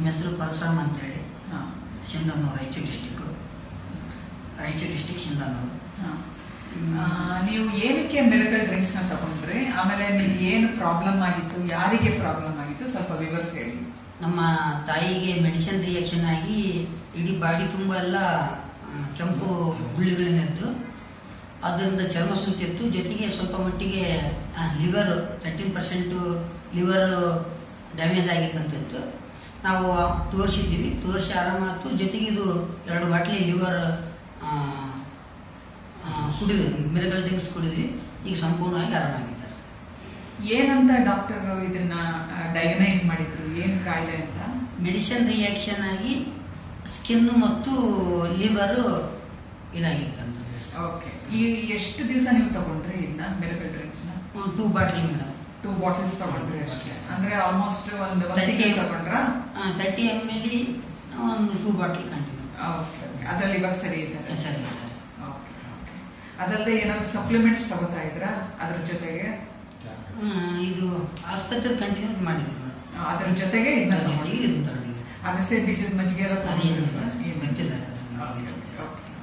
ಹೆಸರು ಪರಸಮ್ ಅಂತೇಳಿ ಹಾ ಸಿಂಧನೂರು ರಾಯಚೂರು ಡಿಸ್ಟಿಕ್ಕು ರಾಯಚೂರು ಡಿಸ್ಟಿಕ್ ಸಿಂಧನೂರು ಹಾ. ಆ, ನೀವು ಏನಕ್ಕೆ ಮಿರಕಲ್ ಡ್ರಿಂಕ್ಸ್ ನ ತಗೊಂಡ್ರಿ ಆಮೇಲೆ ನಿಮ್ಗೆ ಏನು ಪ್ರಾಬ್ಲಮ್ ಆಗಿತ್ತು ಯಾರಿಗೆ ಪ್ರಾಬ್ಲಮ್ ಆಗಿತ್ತು ಸ್ವಲ್ಪ ವಿವರಿಸಿ ಹೇಳಿ ನಮ್ಮ ತಾಯಿಗೆ ಮೆಡಿಸಿನ್ ರಿಯಾಕ್ಷನ್ ಆಗಿ ಇಡೀ ಬಾಡಿ ತುಂಬ ಎಲ್ಲ ಆ, ಕೆಂಪು ಗುಳ್ಳಿಗಳನ್ನೆದ್ದು ಅದರಿಂದ ಚರ್ಮ ಸುತ್ತಿತ್ತು ಜೊತೆಗೆ ಸ್ವಲ್ಪ ಮಟ್ಟಿಗೆ liver thirteen percent liver damage ಆಗಿತ್ತಂತಿತ್ತು ನಾವು ತೋರಿಸಿದ್ದೀವಿ ತೋರಿಸಿ ಆರಾಮಾಯ್ತು ಜೊತೆಗೆ ಇದು ಎರಡು ಬಾಟ್ಲಿ ಲಿವರ್ ಕುಡಿದ್ವಿ ಮಿರಕಲ್ ಡ್ರಿಂಕ್ಸ್ ಕುಡಿದ್ವಿ ಈಗ ಸಂಪೂರ್ಣವಾಗಿ ಆರಾಮಾಗಿದ್ದಾರೆ ಏನಂತ ಡಾಕ್ಟರ್ ಇದನ್ನ ಡಯಾಗ್ನೈಸ್ ಮಾಡಿದ್ರು ಏನ್ ಕಾಯಿಲೆ ಅಂತ ಮೆಡಿಸಿನ್ ರಿಯಾಕ್ಷನ್ ಆಗಿ ಸ್ಕಿನ್ ಮತ್ತು ಲಿವರು ಇದಾಗಿತ್ತಂತ ಓಕೆ ಈ ಎಷ್ಟು ದಿವಸ ನೀವು ತಗೊಂಡ್ರಿ ಇದನ್ನ ಮಿರಕಲ್ ಡ್ರಿಂಕ್ಸ್ ನ ಟೂ ಬಾಟ್ಲಿ ಮೇಡಮ್ ಟೂ ಬಾಟಲ್ಸ್ ತಗೊಂಡ್ರಿ ಅಷ್ಟೇ ಅಂದ್ರೆ ಆಲ್ಮೋಸ್ಟ್ ಒಂದು ಒಂದು Thirty. ತಿಂಗಳು ತಗೊಂಡ್ರಾ ತರ್ಟಿ ಎಮ್ ಎಲ್ ಒಂದು ಟೂ ಬಾಟ್ಲಿ ಕಂಟಿನ್ಯೂ ಓಕೆ ಅದ್ರಲ್ಲಿ ಇವಾಗ ಸರಿ ಇದ್ದಾರೆ ಸರಿ ಓಕೆ ಓಕೆ ಅದಲ್ಲದೆ ಏನಾದ್ರು ಸಪ್ಲಿಮೆಂಟ್ಸ್ ತಗೋತಾ ಇದ್ರಾ ಅದ್ರ ಜೊತೆಗೆ ಹ್ಮ್, ಇದು ಆಸ್ಪತ್ರೆ ಕಂಟಿನ್ಯೂ ಮಾಡಿದ್ವಿ ಮೇಡಮ್ ಆ, ಅದ್ರ ಜೊತೆಗೆ ಇದನ್ನ ಅದ್ರ ತಗೊಂಡ್ರಿ ಜೊತೆಗೆ ಇದನ್ನ ತಗೊಂಡಿದ್ವಿ. ಅಗಸೆ ಬೀಜದ ಮಜ್ಜಿಗೆ ಎಲ್ಲ ಅದೇನಿಲ್ಲ ತಗೊಂಡ್ರಾ? ಗೊತ್ತಿಲ್ಲ ಓಕೆ, ಓಕೆ, ಓಕೆ.